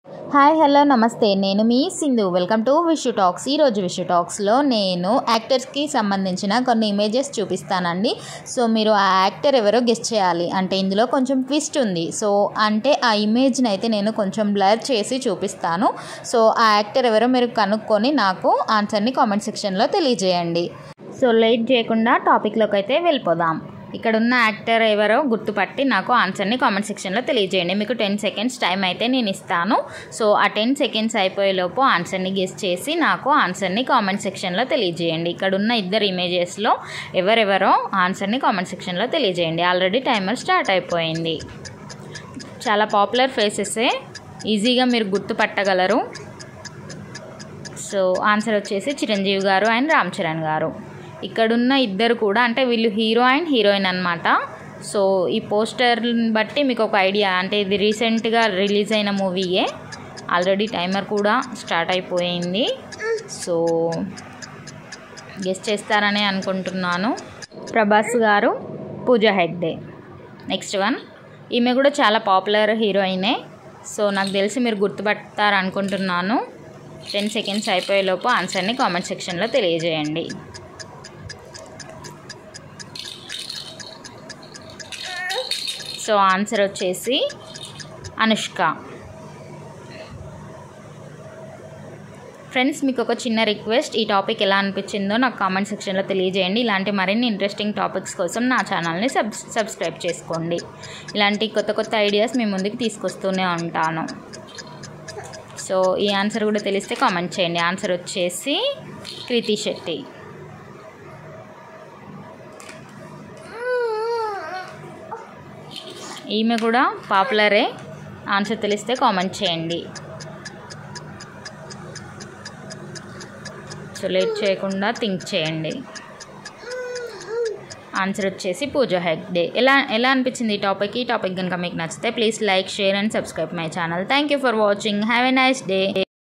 hi hello నమస్తే నేను మీ Sindhu welcome to Vishu talks ఈరోజు విషు టాక్స్లో నేను యాక్టర్స్కి సంబంధించిన కొన్ని ఇమేజెస్ చూపిస్తానండి సో మీరు ఆ యాక్టర్ ఎవరో గెస్ట్ చేయాలి అంటే ఇందులో కొంచెం ట్విస్ట్ ఉంది సో అంటే ఆ ఇమేజ్ని అయితే నేను కొంచెం బ్లర్ చేసి చూపిస్తాను సో ఆ యాక్టర్ ఎవరో మీరు కనుక్కొని నాకు ఆన్సర్ని కామెంట్ సెక్షన్లో తెలియజేయండి సో లేట్ చేయకుండా టాపిక్లోకి అయితే వెళ్ళిపోదాం ఇక్కడ ఉన్న యాక్టర్ ఎవరో గుర్తుపట్టి నాకు ఆన్సర్ని కామెంట్ సెక్షన్లో తెలియజేయండి మీకు టెన్ సెకండ్స్ టైం అయితే నేను ఇస్తాను సో ఆ టెన్ సెకండ్స్ అయిపోయేలోపు ఆన్సర్ని గెస్ట్ చేసి నాకు ఆన్సర్ని కామెంట్ సెక్షన్లో తెలియజేయండి ఇక్కడ ఉన్న ఇద్దరు ఇమేజెస్లో ఎవరెవరో ఆన్సర్ని కామెంట్ సెక్షన్లో తెలియజేయండి ఆల్రెడీ టైమర్ స్టార్ట్ అయిపోయింది చాలా పాపులర్ ఫేసెసే ఈజీగా మీరు గుర్తుపట్టగలరు సో ఆన్సర్ వచ్చేసి చిరంజీవి గారు అండ్ రామ్ చరణ్ గారు ఇక్కడున్న ఇద్దరు కూడా అంటే వీళ్ళు హీరో అండ్ హీరోయిన్ అనమాట సో ఈ పోస్టర్ని బట్టి మీకు ఒక ఐడియా అంటే ఇది రీసెంట్గా రిలీజ్ అయిన మూవీయే ఆల్రెడీ టైమర్ కూడా స్టార్ట్ అయిపోయింది సో గెస్ట్ చేస్తారని అనుకుంటున్నాను ప్రభాస్ గారు పూజ హెగ్డే నెక్స్ట్ వన్ ఈమె కూడా చాలా పాపులర్ హీరోయినే సో నాకు తెలిసి మీరు గుర్తుపడతారు అనుకుంటున్నాను టెన్ సెకండ్స్ అయిపోయేలోపు ఆన్సర్ని కామెంట్ సెక్షన్లో తెలియజేయండి సో ఆన్సర్ వచ్చేసి అనుష్క ఫ్రెండ్స్ మీకు ఒక చిన్న రిక్వెస్ట్ ఈ టాపిక్ ఎలా అనిపించిందో నాకు కామెంట్ సెక్షన్లో తెలియజేయండి ఇలాంటి మరిన్ని ఇంట్రెస్టింగ్ టాపిక్స్ కోసం నా ఛానల్ని సబ్ సబ్స్క్రైబ్ చేసుకోండి ఇలాంటి కొత్త కొత్త ఐడియాస్ మీ ముందుకు తీసుకొస్తూనే ఉంటాను సో ఈ ఆన్సర్ కూడా తెలిస్తే కామెంట్ చేయండి ఆన్సర్ వచ్చేసి కృతి శెట్టి ఈమె కూడా పాపులరే ఆన్సర్ తెలిస్తే కామెంట్ చేయండి సో లేట్ చేయకుండా థింక్ చేయండి ఆన్సర్ వచ్చేసి పూజ హెగ్డే ఎలా ఎలా అనిపించింది ఈ టాపిక్ ఈ టాపిక్ కనుక మీకు నచ్చితే please like share and subscribe my channel thank you for watching have a nice day